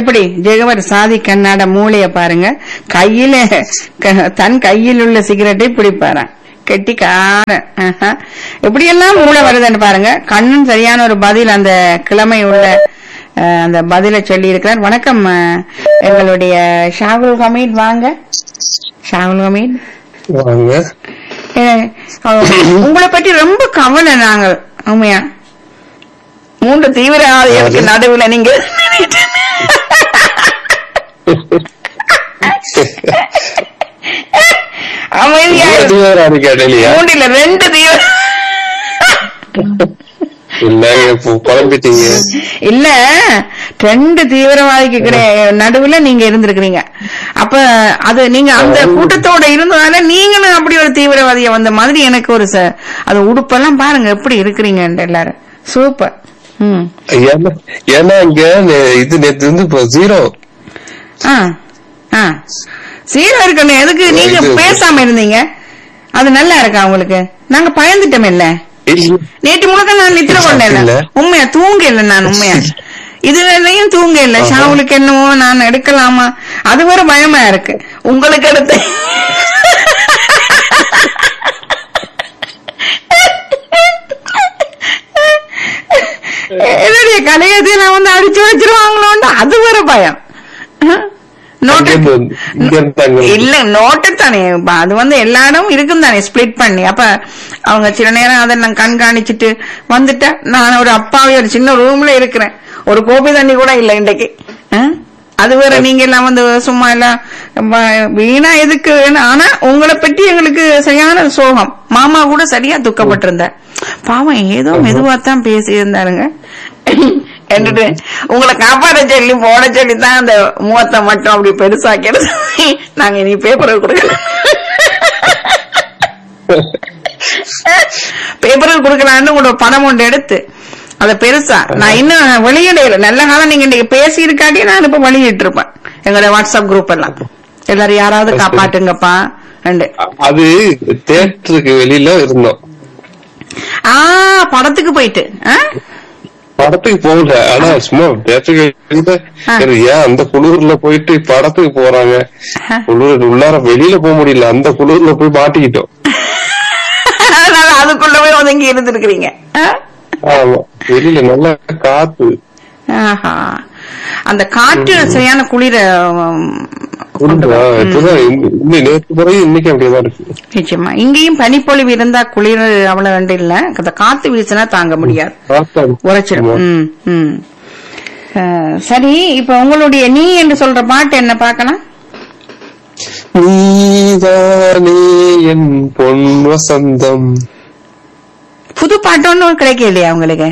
எப்படி ஜெகவர் சாதி கண்ணாட மூளைய பாருங்க கையில க- தன் கையில் உள்ள சிகரெட்டை பிடிப்பாராம் கெட்டி காரன் எப்படி எல்லாம் மூளை வருதுன்னு பாருங்க கண்ணன் சரியான ஒரு பதில் அந்த கிழமை உள்ள அஹ், அந்த பதில சொல்லி இருக்கிறார் வணக்கம் அஹ், எங்களுடைய ஷாகுல் ஹமீத் வாங்க ஷாகுல் ஹமீத் வாங்க அஹ், அஹ், உங்களை பற்றி ரொம்ப கவலை நாங்கள் உண்மையா மூன்று தீவிரவாதிகளுக்கு யாரு? நடுவுல நீங்க அமைதியா இரு. தீவிரவாதி கேட்டலையா மூன்றில ரெண்டு தீவிர இல்லங்க இப்போ குழம்பிட்டீங்க இல்ல ரெண்டு தீவிரவாதிக்கு கிடை- நடுவுல நீங்க இருந்திருக்கிறீங்க அப்ப அது நீங்க அந்த கூட்டத்தோட இருந்ததால நீங்களும் அப்படி ஒரு தீவிரவாதிய வந்த மாதிரி எனக்கு ஒரு ச- அது உடுப்பெல்லாம் பாருங்க எப்படி இருக்கிறீங்க எல்லாரும் சூப்பர் ம் ஏன்னா ஏன்னா இங்க நே- இது நேத்து வந்து இப்போ ஜீரோ ஆ ஆ சீரா இருக்கணும் எதுக்கு நீங்க இது- பேசாம இருந்தீங்க அது நல்லா இருக்கா உங்களுக்கு நாங்க பயந்துட்டோம் இல்ல நேற்று முழுக்க நான் நித்திர கொண்டேன் இல்ல. உண்மையா தூங்க இல்ல நான் உண்மையா இதுலயும் தூங்க இல்ல ஆஹா. ஷாவுலுக்கு என்னவோ நான் எடுக்கலாமா அது வேற பயமா இருக்கு உங்களுக்கு எடுத்து என்னுடைய கலையத்தை நான் வந்து அடிச்சு வச்சிருவாங்களோன்னு அது வேற பயம் நோட்டு இங்க இருந்து இங்க இருந்து அங்க வந்து. இல்ல நோட்டு தானே இப்ப அது வந்து எல்லா இடமும் இருக்கும் தானே ஸ்பிளிட் பண்ணி அப்ப அவங்க சில நேரம் அதை நான் கண்காணிச்சிட்டு வந்துட்டேன் நான் ஒரு அப்பாவி ஒரு சின்ன ரூம்ல இருக்கிறேன் ஒரு கோபி தண்ணி கூட இல்ல இன்றைக்கு ஆ? அது வேற நீங்க எல்லாம் வந்து சும்மா எல்லாம் வ- வீணா எதுக்கு வேணும்? ஆனா உங்களை பற்றி எங்களுக்கு சரியான சோகம் மாமா கூட சரியா துக்கப்பட்டிருந்தார் பாவம் ஏதோ மெதுவா தான் பேசி இருந்தாருங்க என்னட்டு உங்களை காப்பாற்ற சொல்லி போட சொல்லி தான் அந்த முகத்தை மட்டும் அப்படி பெருசாக்கிறது நாங்க இனி பேப்பர் கொடுக்கலாம் பேப்பரில் கொடுக்கலான்னு உங்களோட படம் ஒன்று எடுத்து அத பெருசா நான் இன்னும் வெளியிடையில நல்ல காலம் நீங்க இன்னைக்கு பேசி இருக்காட்டி நான் இப்ப வெளியிட்டு இருப்பேன் எங்களுடைய வாட்ஸ்அப் குரூப் எல்லாம் எல்லாரும் யாராவது காப்பாட்டுங்கப்பா ரெண்டு அது தேட்டருக்கு வெளியில இருந்தோம் ஆ படத்துக்கு போயிட்டு ஆ? படத்துக்கு போகல ஆனா சும்மா தேட்டருக்கு வெளியில ஆ. சரி, ஏன் அந்த குளிர்ல போயிட்டு படத்துக்கு போறாங்க ஆ. குளிர் உள்ளார வெளியில போக முடியல அந்த குளிர்ல போய் மாட்டிக்கிட்டோம் அதனால அதுக்குள்ள போய் ஒதுங்கி இருந்திருக்கிறீங்க ஆ? ஆமா வெளியில நல்லா காத்து ஆஹா அந்த காற்று சரியான குளிர உம், கொண்டு குளிரா, வரும். ம். இப்பதான் இன்னி- இன்னி நேற்று பிறகு இன்னைக்கு அப்படியேதான் இருக்கு நிச்சயமா இங்கேயும் பனிப்பொழிவு இருந்தா குளிர் அவ்வளவு ரெண்டு இல்ல அந்த காத்து வீசினா தாங்க முடியாது காத்தா உரைச்சிடும் ஆமா. ம், ம். அஹ், சரி இப்ப உங்களுடைய நீ என்று சொல்ற பாட்டு என்ன பார்க்கலாம் நீதானே என் பொன் வசந்தம் புது பாட்டு ஒன்றும் கிடைக்க இல்லையா உங்களுக்கு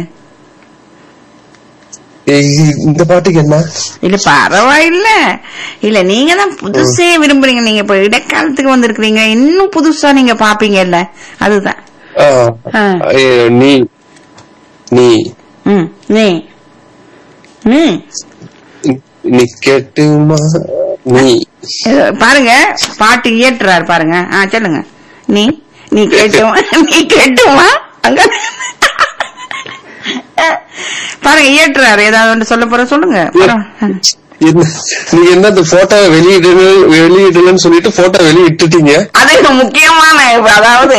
ஏய், இந்த பாட்டுக்கு என்ன இல்ல பரவாயில்ல இல்ல நீங்க தான் புதுசே விரும்புறீங்க நீங்க இப்ப இடைக்காலத்துக்கு வந்திருக்கிறீங்க இன்னும் புதுசா நீங்க பாப்பீங்க இல்ல அதுதான் ஆ, ஆ. ஐயோ, நீ நீ ம் நீ ம் நீ கேட்டுமா நீ இது பாருங்க பாட்டு இயற்றுறாரு பாருங்க ஆ சொல்லுங்க நீ நீ கேட்டுமா நீ கேட்டுமா அங்க பாருங்க இயற்றுறாரு ஏதாவது ஒன்று சொல்ல போற சொல்லுங்க பரவா- என்ன நீ என்ன இந்த போட்டோ வெளியிடு வெளியிடலன்னு சொல்லிட்டு போட்டோ வெளியிட்டுட்டீங்க அது ஒரு முக்கியமான அதாவது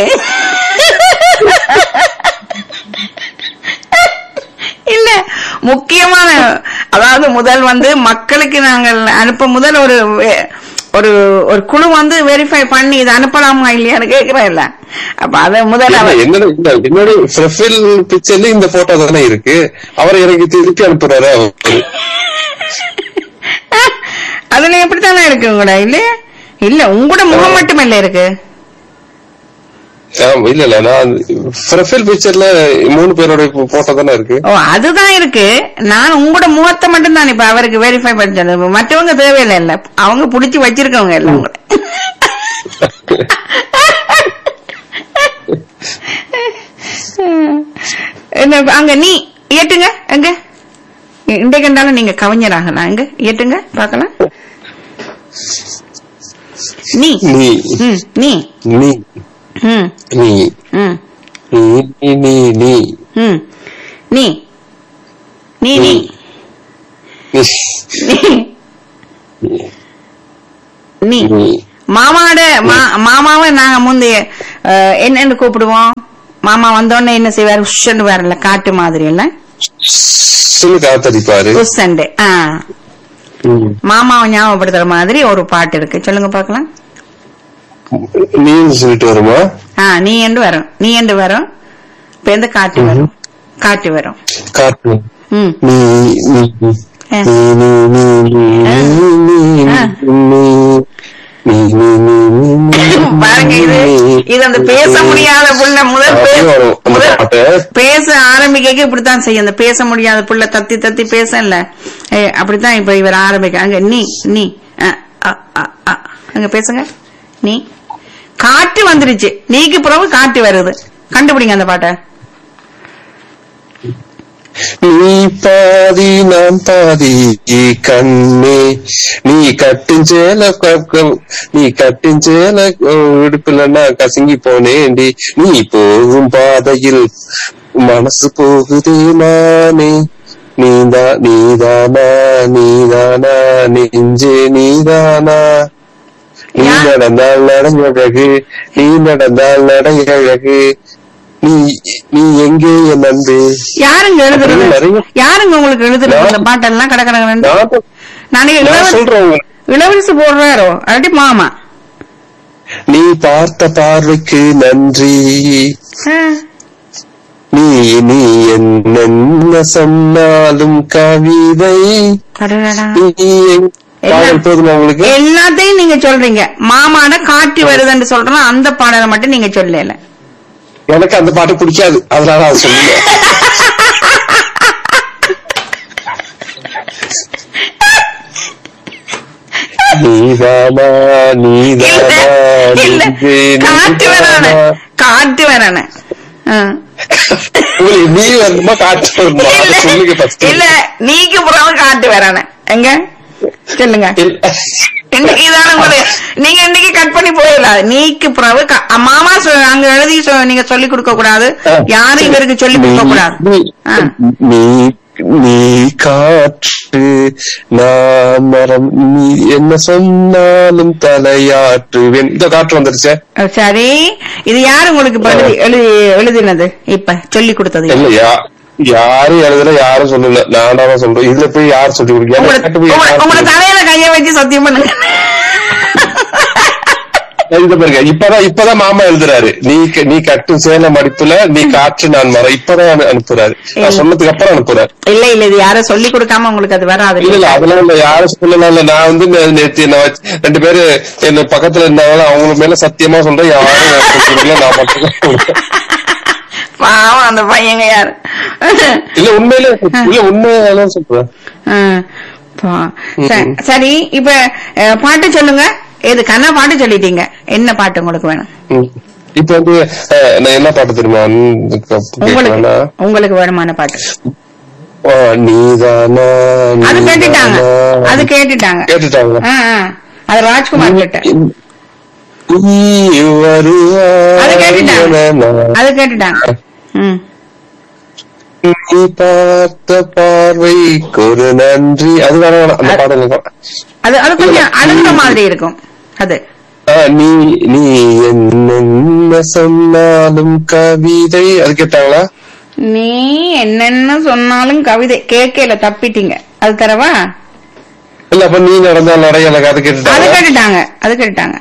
இல்ல முக்கியமான அதாவது முதல் வந்து மக்களுக்கு நாங்கள் அனுப்ப முதல் ஒரு வே- ஒரு ஒரு குழு வந்து வெரிஃபை பண்ணி இதை அனுப்பலாமா இல்லையான்னு கேக்குறேன் இல்ல அப்ப அத முதல்ல அவர் என்னோட இல்ல, என்னோட ப்ரொஃபைல் பிக்சர்ல இந்த போட்டோ தானே இருக்கு அவரை எனக்கு திருப்பி அனுப்புறாரு அவரு. அதுல எப்படித்தானே இருக்கு உங்களோட இல்லையா இல்ல உங்களோட முகம் மட்டும் இல்ல இருக்கு ஆமா, இல்ல இல்ல நான் ப்ரொஃபைல் பிக்சர்ல மூணு பேரோட போட்டோ தானே இருக்கு ஓ அதுதான் இருக்கு நான் உங்களோட முகத்தை மட்டும் தான் இப்ப அவருக்கு வெரிஃபை பண்ணது மற்றவங்க தேவையில்லை இல்ல அவங்க புடிச்சு வச்சிருக்கவங்க எல்லாம் உங்களை என்ன, அங்க நீ ஏட்டுங்க எங்க இன்றைக்கு இருந்தாலும் நீங்க கவிஞராகலாம் எங்க ஏட்டுங்க பார்க்கலாம் நீ நீ ம் நீ நீ ம் நீ ம் நீ நீ நீ ம் நீ நீ நீ நீ நீ நீ நீ மாமாவோட மா- மாமாவை நாங்க முந்தைய அஹ், என்னன்னு கூப்பிடுவோம் மாமா வந்தோடனே என்ன செய்வாரு உஷ்ன்னு வரல காட்டு மாதிரி இல்ல சொல்லு காத்தடிப்பாரு உஸ்ஸண்டு ஆ ம். மாமாவை ஞாபகப்படுத்துற மாதிரி ஒரு பாட்டு இருக்கு சொல்லுங்க பாக்கலாம் நீன்னு சொல்லிட்டு வருமா ஆ நீ என்று வரும் நீ என்று வரும் இப்ப எந்த காட்டு வரும் காட்டு வரும் காட்டு ம் நீ நீ நீ ஆ. நீ நீ நீ நீ நீ ஆ. நீ நீ நீ நீ நீ நீ பாருங்க இது இது அந்த பேச முடியாத புள்ள முதல் அப்படியே பேச வரும் அந்த முதல் பாட்டு. பேச ஆரம்பிக்க இப்படித்தான் செய்யும் அந்த பேச முடியாத புள்ள தத்தி தத்தி பேசல ஏ, அப்படித்தான் இப்ப இவர் ஆரம்பிக்க அங்க நீ நீ அ, அ, அ, அ. அங்க பேசுங்க நீ காட்டு வந்துருச்சு நீக்கு பிறகு காட்டு வருது கண்டுபிடிங்க அந்த பாட்டை நீ பாதி நான் பாதி கண்ணே நீ கட்டுஞ்சேல க- க- நீ கட்டுஞ்சேல விடுப்பில்லன்னா கசங்கி போனேண்டி நீ போகும் பாதையில் மனசு போகுதே நானே நீதா நீதானா நீதானா நெஞ்சே நீதானா நீ யா- நடந்தால் நடையழகு நீ நடந்தால் நடையழகு நீ நீ எங்கே என் அன்பே யாருங்க எழுதுறது அப்படின்னு நிறைய- யாருங்க உங்களுக்கு எழுதுறது நான்- அந்த பாட்டெல்லாம் கடற்கரை நான் நாளைக்கு நான் இளவரசி சொல்றேன் உங்களுக்கு. இளவரசி போடுறாரோ அல்லாட்டி மாமா நீ பார்த்த பார்வைக்கு நன்றி ஆ. நீ நீ என்ன சொன்னாலும் கவிதை அடடடா. நீ எங்- பாடல் போதுமா உங்களுக்கு எல்லாத்தையும் நீங்க சொல்றீங்க மாமாட காட்டு வருதுன்னு சொல்றோம் அந்த பாடலை மட்டும் நீங்க சொல்லல எனக்கு அந்த பாட்டு பிடிக்காது அதனால அதை சொல்லல நீதானா நீதானா இல்ல நெஞ்சே காட்டு வரான நீதானா? காட்டு வரான உங்களுக்கு நீ வரணுமா காட்டு வரணுமா அதை சொல்லுங்க ஃபர்ஸ்ட் இல்ல நீக்கு புறம் காட்டு வரான எங்க சொல்லுங்க இன்னைக்கு இதான உங்களுக்கு நீங்க இன்னைக்கு கட் பண்ணி போயிடலாம் நீக்கு பிறகு க- மாமா சொ- அங்க எழுதி சொ- நீங்க சொல்லி கொடுக்க கூடாது யாரும் இவருக்கு சொல்லி கொடுக்க கூடாது ஆ. நீ நீ காற்று நான் மரம் நீ என்ன சொன்னாலும் தலையாற்றுவேன் இந்த காற்று வந்துருச்சே சரி இது யாரு உங்களுக்கு இப்ப எழுதி எழுதி எழுதினது இப்ப சொல்லி கொடுத்தது இல்ல யா- யாரும் எழுதல யாரும் சொல்லல நானா தான் சொல்றேன் இதுல போய் யார் சொல்லி கொடுக்க உங்களோட எனக்கு போய் உங்களோட- யார் உங்களோட சொல்லி- தலையில கைய வச்சு சத்தியம் பண்ணுங்க இத பாருங்க இப்பதான் இப்பதான் மாமா எழுதுறாரு நீ க- நீ கட்டும் சேல மடிப்புல நீ காற்று நான் மரம் இப்பதான் அனு- அனுப்புறாரு நான் சொன்னதுக்கு அப்புறம் அனுப்புறாரு இல்ல இல்ல இது யாரும் சொல்லி கொடுக்காம உங்களுக்கு அது வராது இல்ல இல்ல அதெல்லாம் இல்ல யாரும் சொல்லலாம் இல்ல நான் வந்து நே- நேத்து என்ன வச்சு ரெண்டு பேரு என்ன பக்கத்துல இருந்தாங்களா அவங்க மேல சத்தியமா சொல்றேன் யாரும் எனக்கு கொடுக்கல, நான் மட்டும் தான் கொடுத்தேன். பாவம் அந்த பையங்க யாரு இல்ல உண்மையில இல்ல உண்மையால சொல்றேன் ஆ, பா- ச- சரி இப்ப அஹ், பாட்டு சொல்லுங்க எது கண்ணா பாட்டு சொல்லிட்டீங்க என்ன பாட்டு உங்களுக்கு வேணும் ம். இப்ப வந்து அஹ், நான் என்ன பாட்டு தெரியுமா ம், உங்களுக்கு கேட்கலாம்னா, உங்களுக்கு வேணுமான பாட்டு ஆ, நீதானா அது கேட்டுட்டாங்க நீதானா. அது கேட்டுட்டாங்க கேட்டுட்டாங்க ஆ, ஆ. அது ராஜ்குமார் கிட்ட நீ வருவாய் அது கேட்டுட்டாங்க. என நான் அது கேட்டுட்டாங்க ம் நீ பார்த்த பார்வைக்கு ஒரு நன்றி அது வேணாம் வேணாம். அந்த பாடல் எனக்கு- அது அது கொஞ்சம் அழுந்த மாதிரி இருக்கும் அது ஆ, நீ நீ என்ன சொன்னாலும் கவிதை அது கேட்டாங்களா நீ என்னென்ன சொன்னாலும் கவிதை கேட்கல தப்பிட்டீங்க அது தரவா இல்ல அப்ப நீ நடந்தால் நடை எனக்கு அது அது கேட்டுட்டாங்க கேட்டுட்டாங்க அது கேட்டுட்டாங்க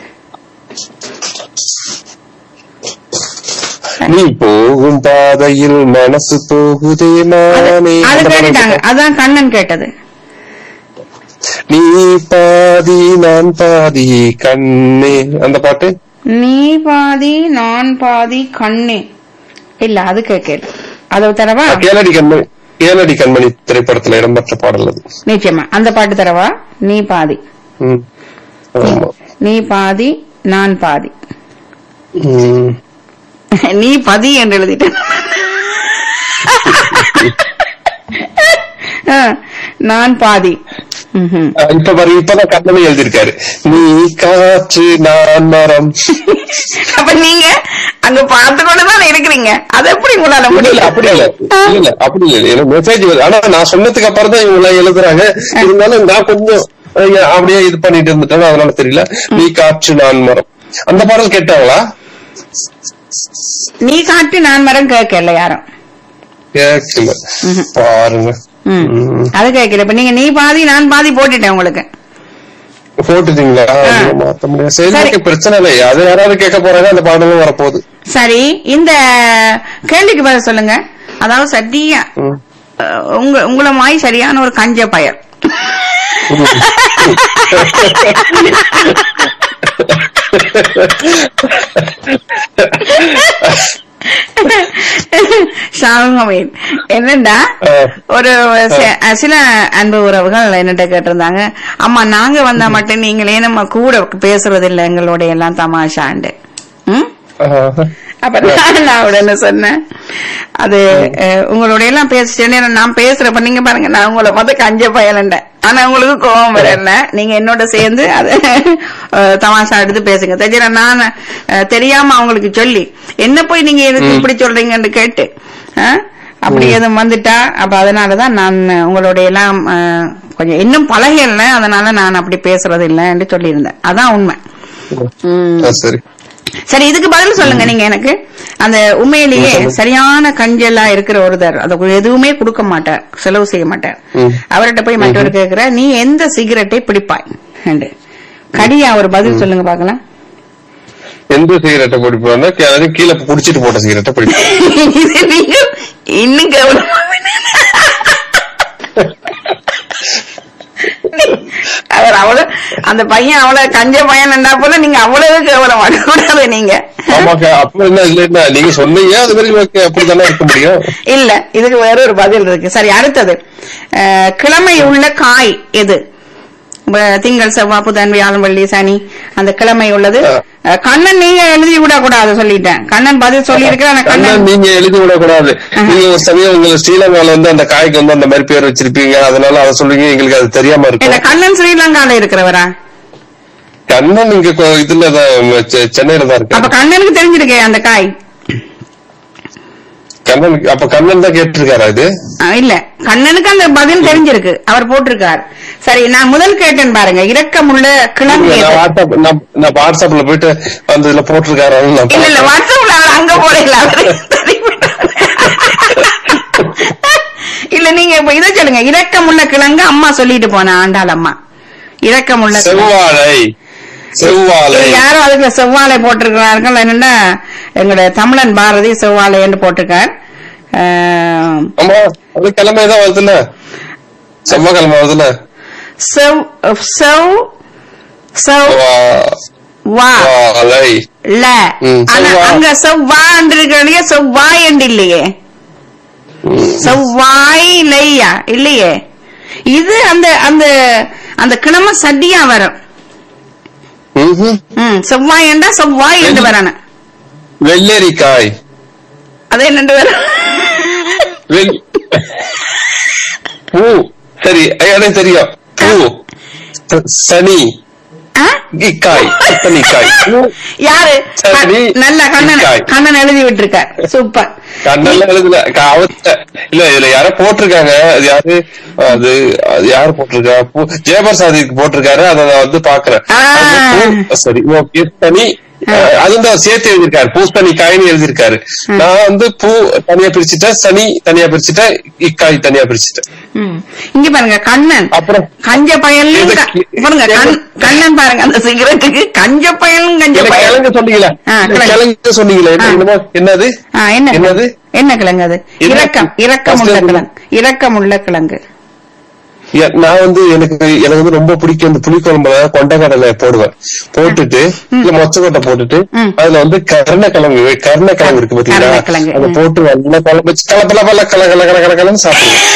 நீ போகும் பாதையில் மனசு போகுதே அது நானே அது அந்த பாடல் கேட்டுட்டாங்க கேட்டா? அதான் கண்ணன் கேட்டது நீ பாதி நான் பாதி கண்ணே அந்த பாட்டு நீ பாதி நான் பாதி கண்ணே இல்ல அது கேட்கல அது தரவா கேளடி கண்மணி கேளடி கண்மணி திரைப்படத்துல இடம்பெற்ற பாடல் அது நிச்சயமா அந்த பாட்டு தரவா நீ பாதி ம். ஆமா நீ பாதி நான் பாதி ம். நீ பதி என்று எழுதிட்டேன் ஆ, நான் பாதி ம்ஹும். அஹ் இப்ப பாரு இப்பதான் கண்ணனை எழுதியிருக்காரு நீ காற்று நான் மரம் அப்ப நீங்க அங்க பார்த்து கொண்டுதான் இருக்கிறீங்க அது எப்படி உங்களால இல்ல இல்ல முடியல அப்படி இல்ல இல்ல இல்ல அப்படி இல்ல எனக்கு மெசேஜ் வருது ஆனா நான் சொன்னதுக்கு அப்புறம் தான் இவங்க எல்லாம் எழுதுறாங்க இருந்தாலும் நான் கொஞ்சம் ஐயா, அப்படியே இது பண்ணிட்டு இருந்துட்டாங்க அதனால தெரியல நீ காற்று நான் மரம் அந்த பாடல் கேட்டாங்களா நீ காட்டு நான் மரம் கேட்கல யாரும் கேட்கல பாருங்க ம். ம். அது கேட்கல இப்ப நீங்க நீ பாதி நான் பாதி போட்டுட்டேன் உங்களுக்கு போட்டுட்டீங்களா ஐயோ, மாத்த முடியாது சரி சரி. ஓகே, பிரச்சனை இல்லை அது யாராவது கேட்க போறாங்க அந்த பாடலும் வரப்போகுது சரி இந்த கேள்விக்கு பதில் சொல்லுங்க அதாவது சரியா ம். அஹ், உங்க உங்கள மாதிரி சரியான ஒரு கஞ்ச பயர் ஷாமின் என்னண்டா ஆ. ஒரு ச- சில அன்பு உறவுகள் என்னட்ட கேட்டிருந்தாங்க அம்மா நாங்க வந்தா மட்டும் நீங்களே நம்ம கூட பேசுறது இல்ல எங்களோட எல்லாம் தமாஷாண்டு ம் ஆஹ். அப்ப நான் நான் உடனே சொன்னேன் அது அஹ், உங்களோட எல்லாம் பேசிட்டேன்னு நான் பேசுறப்ப நீங்க பாருங்க நான் உங்களை மொத்த கஞ்ச பயலண்டேன் ஆனா உங்களுக்கு கோபம் வரல நீங்க என்னோட சேர்ந்து அது அஹ், தமாஷா எடுத்து பேசுங்க தெரிஞ்சா நான் அஹ், தெரியாம அவங்களுக்கு சொல்லி என்ன போய் நீங்க எதுக்கு இப்படி சொல்றீங்கன்னு கேட்டு அஹ், அப்படி எதுவும் வந்துட்டா அப்ப அதனாலதான் நான் உங்களோட எல்லாம் அஹ், கொஞ்சம் இன்னும் பழகல அதனால நான் அப்படி பேசுறது இல்லைன்னு சொல்லியிருந்தேன் அதான் உண்மை ம். ஆ, சரி சரி இதுக்கு பதில் சொல்லுங்க நீங்க எனக்கு அந்த உண்மையிலேயே சரியான கஞ்சலா இருக்கிற ஒருத்தர் அது எதுவுமே கொடுக்க மாட்டார் செலவு செய்ய மாட்டார் ம். அவர்கிட்ட போய் மற்றவர் கேக்குற நீ எந்த சிகரெட்டை பிடிப்பாய் என்று. கடியா ஒரு பதில் சொல்லுங்க பாக்கலாம் எந்த சிகரெட்டை பிடிப்பான்னா அது கீழே குடிச்சிட்டு போட்ட சிகரெட்டை பிடிப்பேன் இது நீங்க இன்னும் கவனமா அவர் அவ்வளவு அந்த பையன் அவ்வளவு கஞ்ச பையன் போல நீங்க அவ்வளவு கவனம் கூடாது நீங்க ஆமாக்கா அப்ப என்ன இல்லைன்னா நீங்க சொன்னீங்க அது மாதிரி ஓகே அப்படித்தானே இருக்க முடியும் இல்ல இதுக்கு வேற ஒரு பதில் இருக்கு சரி அடுத்தது அஹ், கிழமை உள்ள காய் எது இப்ப திங்கள் செவ்வாய் புதன் வியாழன் வெள்ளி சனி அந்த கிழமை உள்ளது அஹ், கண்ணன் நீங்க எழுதி விட கூடாது சொல்லிட்டேன் கண்ணன் பதில் சொல்லி இருக்கிற கண்ணன் கண்ணன் நீங்க எழுதி விடக்கூடாது நீங்க ஒரு சமயம் உங்க ஸ்ரீலங்கால வந்து அந்த காய்க்கு வந்து அந்த மாதிரி பேர் வச்சிருப்பீங்க அதனால அதை சொல்லுவீங்க எங்களுக்கு அது தெரியாம இல்ல இருக்கும் கண்ணன் ஸ்ரீலங்கால இருக்கிறவரா கண்ணன் இங்க கொ- இதுல தான் செ- சென்னையில தான் அப்ப இருக்கு கண்ணனுக்கு தெரிஞ்சிருக்கே அந்த காய் கண்ணன் அப்ப கண்ணன் தான் கேட்டிருக்காரா இது அஹ், இல்ல கண்ணனுக்கு அந்த பதில் தெரிஞ்சிருக்கு அவர் போட்டிருக்கார் சரி நான் முதல் கேட்டேன் பாருங்க இரக்கமுள்ள கிழங்கு நான் எது? வாட்ஸ்அப் நான் நான் வாட்ஸ்அப்ல போயிட்டு அந்த இதுல போட்டிருக்காரு நான் இல்ல இல்ல பார்த்தேன். வாட்ஸ்அப்ல அவர் அங்க போடல அவரு இல்ல நீங்க இப்ப இதை சொல்லுங்க இரக்கமுள்ள கிழங்கு அம்மா சொல்லிட்டு போன ஆண்டாள் அம்மா இரக்கமுள்ள கிழங்கு. செவ்வாழை செவ்வாழை இது யாரோ அதுக்குள்ள செவ்வாழை போட்டிருக்கிறார்கள் என்னன்னா எங்களுடைய தமிழன் பாரதி செவ்வாழைன்னு போட்டிருக்கார் ஆஹ், ஆமா அது கிழமை தான் வருதுல்ல செவ்வாய்க்கிழமை வருதுல்ல செவ் செவ் செவ் வா செவ்வாழை ல ம், ஆனா செவ்வா. அங்க செவ்வாண்டு இருக்கிற செவ்வாய் என்று இல்லையே செவ்வாய் இல்லையா இல்லையே இது அந்த அந்த அந்த கிழமை சட்டியா வரும் ம்ஹும். ம் செவ்வாய் என்றா செவ்வாய் என்று வெள்ளி- வரணும் வெள்ளரிக்காய் அது என்னண்டு வரும் வெள்- பூ சரி எனக்கு தெரியும் பூ ச- சனி ஆ? இக்காய் சனிக்காய் பூ யாரு சரி, நல்ல கண்ணன் இக்காய். கண்ணன் எழுதி விட்டுருக்கார் சூப்பர் கண்ணெல்லாம் எழுதல க- அவத்த இல்ல இதுல யாரோ போட்டிருக்காங்க அது யாரு அது அது யாரு போட்டிருக்கா பூ ஜெயபிரசாதிக்கு போட்டிருக்காரு அதை நான் வந்து பாக்குறேன் ஆ. அந்த பூ- சரி ஓகே சனி அஹ், அதுதான் சேர்த்து எழுதியிருக்காரு பூசணி காய்னு எழுதியிருக்காரு நான் வந்து பூ தனியா பிரிச்சுட்டேன் சனி தனியா பிரிச்சுட்டேன் இக்காய் தனியா பிரிச்சுட்டேன் ம். இங்க பாருங்க கண்ணன் அப்புறம் கஞ்ச பயலும் எது- பாருங்க கண்- கண்ணன் பாருங்க அந்த சிகரெட்டுக்கு கஞ்ச பயலும் கஞ்ச எனக்கு பயலும் கிழங்கு சொன்னீங்களே ஆ, கிழங்கு. கிழங்கு சொன்னீங்களே என்ன- ஆ. என்னமோ- என்னது ஆ, என்ன என்னது என்ன கிழங்கு அது என்ன? இரக்கம் இரக்கம் First உள்ள வந்து- கிழங்கு இரக்கம் உள்ள கிழங்கு எ- நான் வந்து எனக்கு எனக்கு வந்து ரொம்ப பிடிக்கும் இந்த புளிக்குழம்புல கொண்டக்கடலை போடுவேன் போட்டுட்டு இல்ல மொச்சக்கொட்டை போட்டுட்டு ம். அதுல வந்து கருணக்கிழங்கு கருணக்கிழங்கு இருக்கு பாத்தீங்களா கருணக்கிழங்கு, அதை ம். போட்டு நல்லா குழம்பு வச்சு கல பல பல கல கல கல கல கலன்னு சாப்பிடுவேன்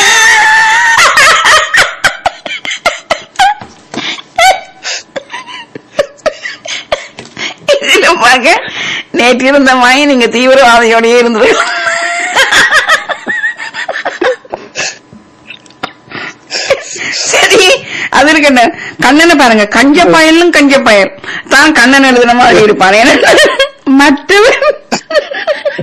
இதுல பாருங்க நேற்று இருந்த மாதிரி நீங்க தீவிரவாதியோடயே இருந்து சரி அது இருக்கட்டும் கண்ணனை பாருங்க கஞ்ச பயலும் கஞ்ச பயல் தான் கண்ணன் எழுதுன மாதிரி இருப்பார் ஏன்னா மற்றவர்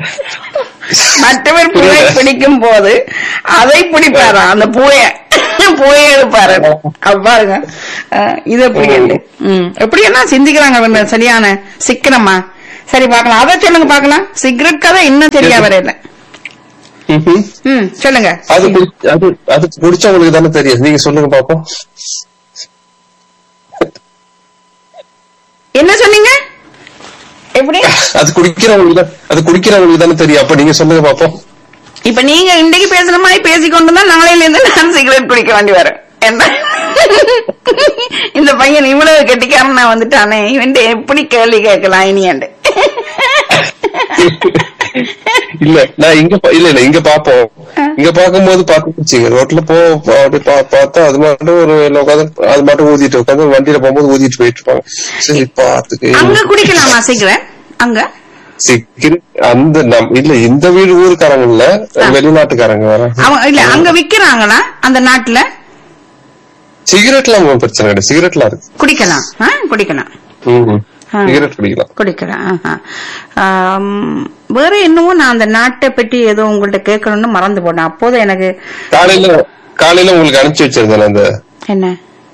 மற்றவர் பூவை பிடிக்கும் போது அதை பிடிப்பாராம் அந்த பூவை போயே எடுப்பாரு அப்ப பாருங்க அஹ், இது எப்படி இல்லை. ம் எப்படி எல்லாம் சிந்திக்கிறாங்க இவங்க சரியான சிக்கனமா சரி பார்க்கலாம் அதை சொல்லுங்க பார்க்கலாம் சிகரெட் கதை இன்னும் சரியா வரையில ம்ஹும். ம் சொல்லுங்க அது குடி- அது அது குடிச்சவங்களுக்கு தானே தெரியும் நீங்க சொல்லுங்க பாப்போம் என்ன சொன்னீங்க எப்படி அது குடிக்கிறவங்களுக்கு தான் அது குடிக்கிறவங்களுக்கு தானே தெரியும் அப்ப நீங்க சொல்லுங்க பாப்போம் இப்ப நீங்க இன்னைக்கு பேசுற மாதிரி பேசிக்கொண்டு தான் நாளையில இருந்து நான் சிகரெட் குடிக்க வேண்டி வரேன் என்ன இந்த பையன் இவ்வளவு கெட்டிக்காரன் நான் வந்துட்டானே இவன் எப்படி கேள்வி கேட்கலாம் இனியாண்டு இல்ல நான் இங்க பா- இல்ல இல்ல இங்க பாப்போம் இங்க பாக்கும்போது பாத்துச்சுங்க ரோட்ல போ அப்படி பா- பார்த்தா அது மட்டும் ஒரு உட்காந்து அது மட்டும் ஊதிட்டு உட்காந்து வண்டியில போகும்போது ஊதிட்டு போயிட்டு இருப்பாங்க சரி பாத்துக்கு அங்க குடிக்கலாமா சிகரெட் அங்க சிக்கிரி அந்த நம் இல்ல இந்த வீடு ஊருக்காரங்க இல்ல வெளிநாட்டுக்காரங்க வர அவங்க இல்ல அங்க விக்கிறாங்களா அந்த நாட்டுல சிகரெட்லாம் ஒண்ணும் பிரச்சனை கிடையாது சிகரெட்லாம் இருக்கு குடிக்கலாம் ஆ, குடிக்கலாம் ம். ஆ. சிகரெட் குடிக்கலாம் குடிக்கலாம் ஆஹா. ஆம், வேற என்னவோ நான் அந்த நாட்டை பற்றி ஏதோ உங்கள்ட்ட கேட்கணும்னு மறந்து போனேன் அப்போது எனக்கு காலையில காலையில உங்களுக்கு அனுப்பிச்சு வச்சிருந்தேன் அந்த என்ன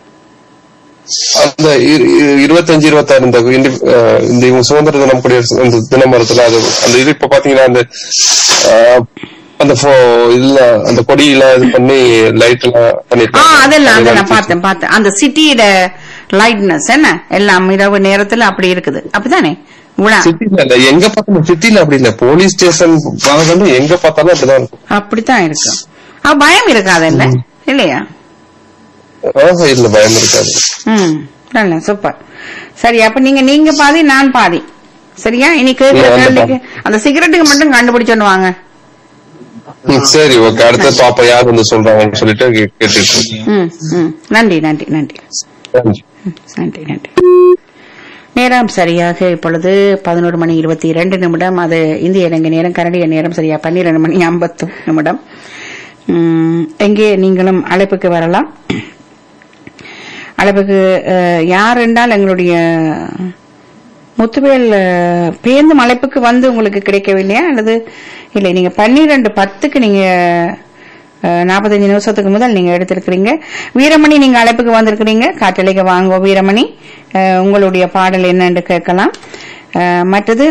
அந்த இரு- இரு- இருபத்தஞ்சு இருபத்தாறு இந்த இண்டி- அஹ் இந்த இவங்க சுதந்திர தினம் குடியரசு அந்த தினமரத்துல அது அந்த இது இப்ப பாத்தீங்கன்னா அந்த அஹ், அந்த pho- இதுல அந்த கொடியெல்லாம் இது பண்ணி லைட் எல்லாம் ஆ பண்ணிருக்காங்க அதெல்லாம் அதை நான் அனுப்பிச்சு பார்த்தேன் பார்த்தேன் அந்த சிட்டியோட லைட்னஸ் என்ன எல்லாம் இரவு நேரத்துல அப்படி இருக்குது அப்படிதானே உலா சிட்டில இல்ல எங்க பார்த்தாலும் சிட்டில அப்படி இல்ல போலீஸ் ஸ்டேஷன் வாகனம் எங்க பார்த்தாலும் அப்படிதான் இருக்கும் அப்படித்தான் இருக்கும் ஆ, பயம் இருக்காது இல்ல இல்லையா ஆஹா, இல்ல பயம் இருக்காது ம் நல்ல சூப்பர் சரி அப்ப நீங்க நீங்க பாதி நான் பாதி சரியா இனி கேட்கிற இல்ல, அந்த கேள்விக்கு அந்த சிகரெட்டுக்கு மட்டும் கண்டுபிடிச்சோன்னு வாங்க ம், சரி ஓகே அடுத்த பாப்பா யார் வந்து சொல்றாங்கன்னு சொல்லிட்டு கே- கேட்டுட்டு இருக்கேன். ம் ம் நன்றி நன்றி நன்றி நன்றி. ம், நன்றி நன்றி நேரம் சரியாக இப்பொழுது பதினோரு மணி இருபத்தி இரண்டு நிமிடம் அது இந்திய இலங்கை நேரம் கனடிய நேரம் சரியா பன்னிரண்டு மணி ஐம்பத்து நிமிடம் ம், எங்கே நீங்களும் அழைப்புக்கு வரலாம் அழைப்புக்கு அஹ், யார் என்றால் எங்களுடைய முத்துவேல் அஹ், பேருந்தும் அழைப்புக்கு வந்து உங்களுக்கு கிடைக்கவில்லையா அல்லது இல்லை நீங்க பன்னிரெண்டு பத்துக்கு நீங்க நாற்பத்தஞ்சு நிமிஷத்துக்கு முதல் நீங்க எடுத்திருக்கிறீங்க வீரமணி நீங்க அழைப்புக்கு வந்திருக்கிறீங்க காற்றலைக்கு வாங்க வீரமணி அஹ், உங்களுடைய பாடல் என்னன்னு கேட்கலாம் அஹ், மற்றது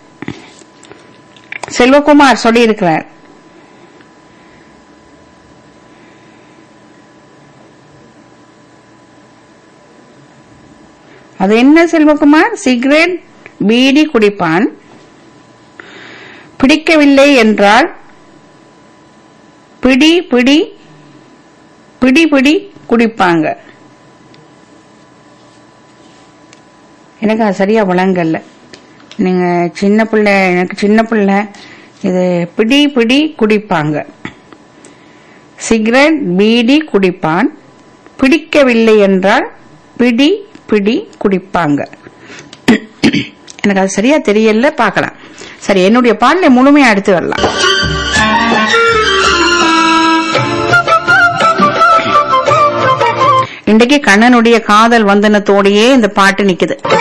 செல்வகுமார் சொல்லியிருக்கிறார் அது என்ன செல்வகுமார் சிகரெட் பீடி குடிப்பான் பிடிக்கவில்லை என்றால் பிடி பிடி பிடி பிடி குடிப்பாங்க எனக்கு அது சரியா விளங்கல நீங்க சின்ன பிள்ளை எனக்கு சின்ன பிள்ளை இது பிடி பிடி குடிப்பாங்க சிகரெட் பீடி குடிப்பான் பிடிக்கவில்லை என்றால் பிடி பிடி குடிப்பாங்க எனக்கு அது சரியா தெரியல பார்க்கலாம் சரி என்னுடைய பாடலை முழுமையா எடுத்து வரலாம் இன்றைக்கு கண்ணனுடைய காதல் வந்தனத்தோடையே இந்த பாட்டு நிக்குது